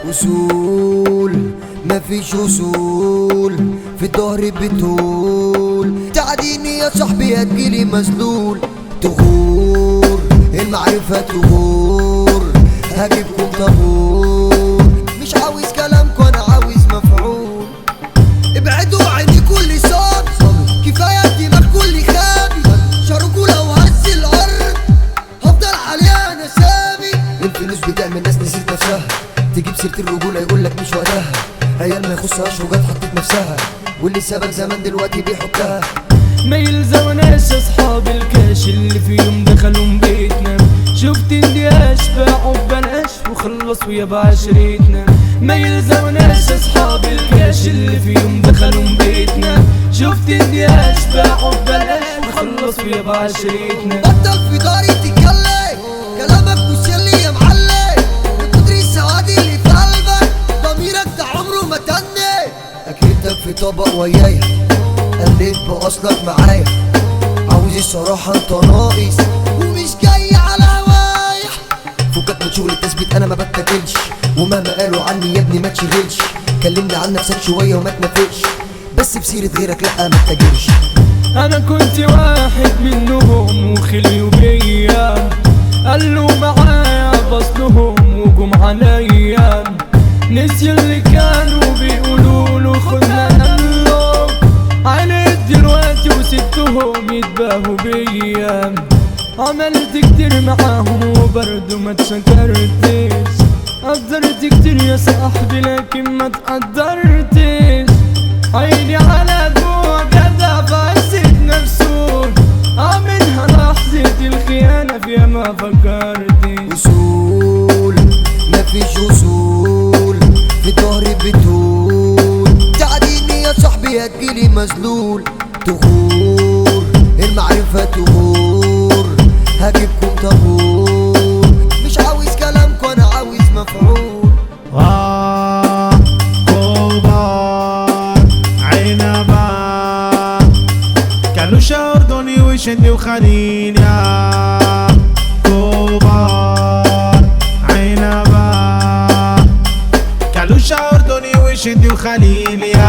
وصول مفيش وصول في الظهر بتقول تعديني يا صاحبي هتجيلي مسلول تغور المعرفة تغور هجيبكم طابور مش عاوز كلامكم انا عاوز مفعول ابعدوا عني كل صوت كفاية دماغ كل خابي شاركوا لو هز الارض هفضل عليها انا سامي الفلوس بتعمل ناس نسيت نفسها تجيب سيرة الرجولة يقول لك مش وقتها عيال ما يخصهاش وجات حطت نفسها واللي سبق زمان دلوقتي بيحكها ما يلزمناش اصحاب الكاش اللي في يوم دخلوا بيتنا شفت اندياش باعوا ببلاش وخلص ويا بعشرتنا ما يلزمناش اصحاب الكاش اللي في يوم دخلوا بيتنا شفت اندياش باعوا ببلاش وخلص ويا بعشرتنا بطل في داري تتكلم كلامك مسلي يا معلم بتدري السواد اللي في قلبك ضميرك ده عمره ما تني اكلتك في طبق ويايا قلت باصلك معايا عاوز الصراحة انت ناقص ومش جاي على هوايا فكك من شغل التثبيت انا ما بتاكلش ومهما قالوا عني يا ابني ما تشغلش كلمني عن نفسك شوية وما تنافقش بس بسيرة غيرك لا ما تتاجرش انا كنت واحد منهم وخليوا بيا قالوا معايا بصلهم وجم عليا نسي اللي كانوا بيقولوا له خدنا نملك عانيت دلوقتي وسبتهم يتباهوا بيا عملت كتير معاهم وبرضه ما تشكرتش قدرت كتير يا صاحبي لكن ما تقدرتش عيني على جوع جدع بعزة نفسه عاملها لحظة الخيانة فيها ما فكرتش وصول مفيش وصول في ظهري بتقول تعديني يا صاحبي هتجيلي مذلول تغور المعرفة تغور هجيبكم طابور مش عاوز كلامكم انا عاوز مفعول آه كوبار عنبا كالوشا أردني وشندي وخليل يا كوبار عنبا كالوشا أردني وشندي وخليل يا